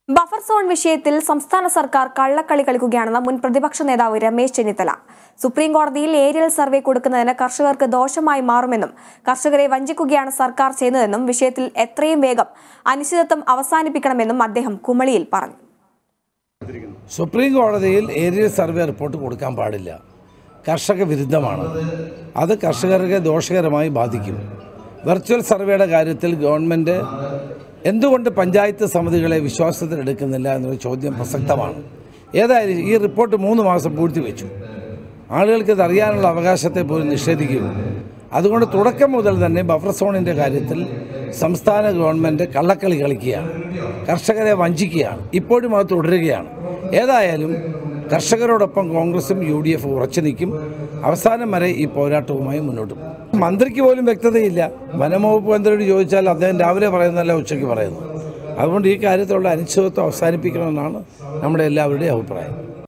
buffer zone വിഷയത്തിൽ സംസ്ഥാന സർക്കാർ കള്ളക്കളി കളിക്കുകയാണെന്ന് മുൻ പ്രതിപക്ഷ നേതാവ് രമേശ് ചെന്നിത്തല സുപ്രീം കോടതിയിൽ ഏരിയൽ സർവേ കൊടുക്കുന്നതിന് കർഷകർക്ക് ദോഷമായി മാറുമെന്നും കർഷകരെ വഞ്ചിക്കുകയാണ് സർക്കാർ ചെയ്യുന്നതെന്നും വിഷയത്തിൽ എത്രയും വേഗം അനിശ്ചിതത്വം അവസാനിപ്പിക്കണമെന്നും അദ്ദേഹം കുമളിയിൽ പറഞ്ഞു സുപ്രീം കോടതിയിൽ ഏരിയ സർവേ റിപ്പോർട്ട് കൊടുക്കാൻ പാടില്ല കർഷക വിരുദ്ധമാണ് അത് കർഷകർക്ക് ദോഷകരമായി ബാധിക്കും വെർച്വൽ സർവേയുടെ കാര്യത്തിൽ ഗവൺമെൻറ് എന്തുകൊണ്ട് പഞ്ചായത്ത് സമിതികളെ വിശ്വാസത്തിലെടുക്കുന്നില്ല എന്നൊരു ചോദ്യം പ്രസക്തമാണ് ഏതായാലും ഈ റിപ്പോർട്ട് മൂന്ന് മാസം പൂഴ്ത്തിവെച്ചു ആളുകൾക്ക് ഇത് അറിയാനുള്ള അവകാശത്തെ പോലും നിഷേധിക്കുകയും അതുകൊണ്ട് തുടക്കം മുതൽ തന്നെ ബഫർ സോണിൻ്റെ കാര്യത്തിൽ സംസ്ഥാന ഗവൺമെൻറ് കള്ളക്കളി കളിക്കുകയാണ് കർഷകരെ വഞ്ചിക്കുകയാണ് ഇപ്പോഴും അത് തുടരുകയാണ് ഏതായാലും കർഷകരോടൊപ്പം കോൺഗ്രസും യു ഡി എഫ് ഉറച്ചു നിൽക്കും അവസാനം വരെ ഈ പോരാട്ടവുമായി മുന്നോട്ട് പോകും മന്ത്രിക്ക് പോലും വ്യക്തതയില്ല വനംവകുപ്പ് മന്ത്രിയോട് ചോദിച്ചാൽ അദ്ദേഹം രാവിലെ പറയുന്നതല്ല ഉച്ചയ്ക്ക് പറയുന്നു അതുകൊണ്ട് ഈ കാര്യത്തിലുള്ള അനിശ്ചിതത്വം അവസാനിപ്പിക്കണമെന്നാണ് നമ്മുടെ എല്ലാവരുടെയും അഭിപ്രായം